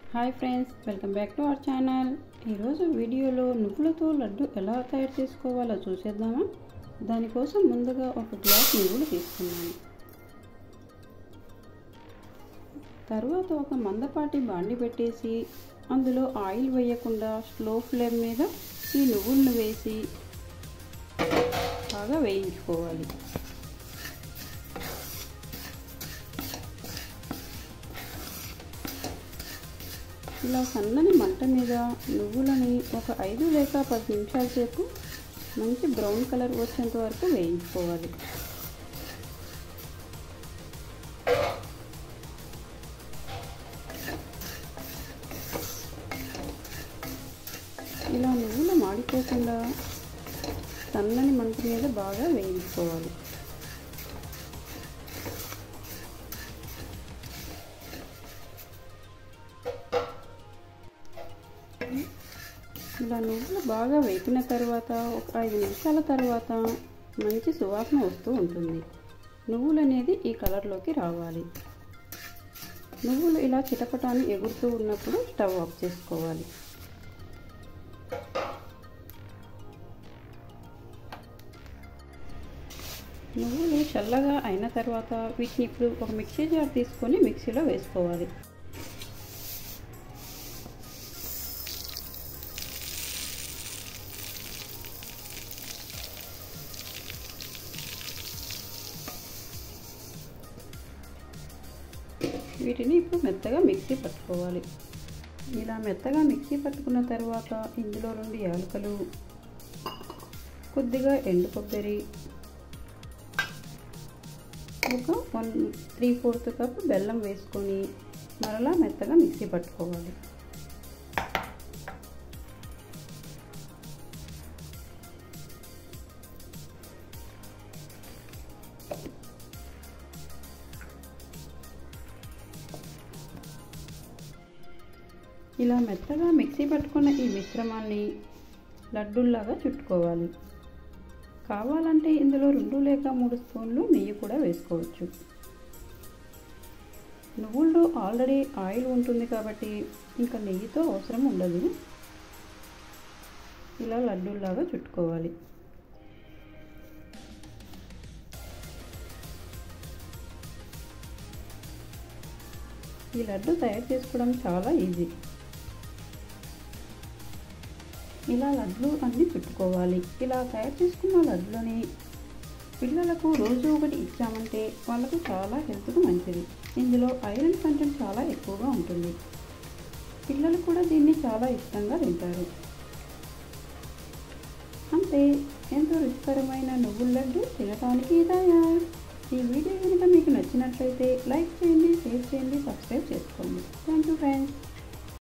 hi friends welcome back to our channel ఈరోజు వీడియోలో నువ్వులతో లడ్డు ఎలా తయారు చేసుకోవాలో చూసేద్దామా దానికోసం ముందుగా ఒక గ్లాస్ నువ్వులు తీసుకున్నాను తర్వాత ఒక మందపాటి బాండి పెట్టేసి అందులో ఆయిల్ వేయకుండా స్లో ఫ్లేమ్ మీద ఈ నువ్వులను వేసి బాగా వేయించుకోవాలి ఇలా సన్నని మంట మీద నువ్వులని ఒక ఐదు లేక పది నిమిషాల సేపు మంచి బ్రౌన్ కలర్ వచ్చేంత వరకు వేయించుకోవాలి ఇలా నువ్వులు మాడిపోకుండా సన్నని మంట మీద బాగా వేయించుకోవాలి ఇలా నువ్వులు బాగా వేపిన తర్వాత ఒక ఐదు నిమిషాల తర్వాత మంచి సువాసన వస్తూ ఉంటుంది నువ్వులు అనేది ఈ కలర్లోకి రావాలి నువ్వులు ఇలా చిటపటాన్ని ఎగురుతూ ఉన్నప్పుడు స్టవ్ ఆఫ్ చేసుకోవాలి నువ్వులు చల్లగా అయిన తర్వాత వీటిని ఇప్పుడు ఒక మిక్సీ జార్ తీసుకొని మిక్సీలో వేసుకోవాలి వీటిని ఇప్పుడు మెత్తగా మిక్సీ పట్టుకోవాలి ఇలా మెత్తగా మిక్సీ పట్టుకున్న తర్వాత ఇందులో రెండు యాలకలు కొద్దిగా ఎండు కొబ్బరి ఒక వన్ త్రీ ఫోర్త్ కప్ బెల్లం వేసుకొని మరలా మెత్తగా మిక్సీ పట్టుకోవాలి ఇలా మెత్తగా మిక్సీ పట్టుకున్న ఈ మిశ్రమాన్ని లడ్డూల్లాగా చుట్టుకోవాలి కావాలంటే ఇందులో రెండు లేక మూడు స్పూన్లు నెయ్యి కూడా వేసుకోవచ్చు నువ్వుల్లో ఆల్రెడీ ఆయిల్ ఉంటుంది కాబట్టి ఇంకా నెయ్యితో అవసరం ఉండదు ఇలా లడ్డూల్లాగా చుట్టుకోవాలి ఈ లడ్డు తయారు చేసుకోవడం చాలా ఈజీ ఇలా లడ్లు అన్నీ చుట్టుకోవాలి ఇలా తయారు చేసుకున్న లడ్లని పిల్లలకు రోజు ఒకటి ఇచ్చామంటే వాళ్ళకు చాలా హెల్త్కు మంచిది ఇందులో ఐరన్ కంటెంట్ చాలా ఎక్కువగా ఉంటుంది పిల్లలు కూడా దీన్ని చాలా ఇష్టంగా తింటారు అంతే ఎంతో రుచికరమైన నువ్వుల లడ్డు తినడానికి తయారు ఈ వీడియో కనుక మీకు నచ్చినట్లయితే లైక్ చేయండి షేర్ చేయండి సబ్స్క్రైబ్ చేసుకోండి థ్యాంక్ యూ ఫ్రెండ్స్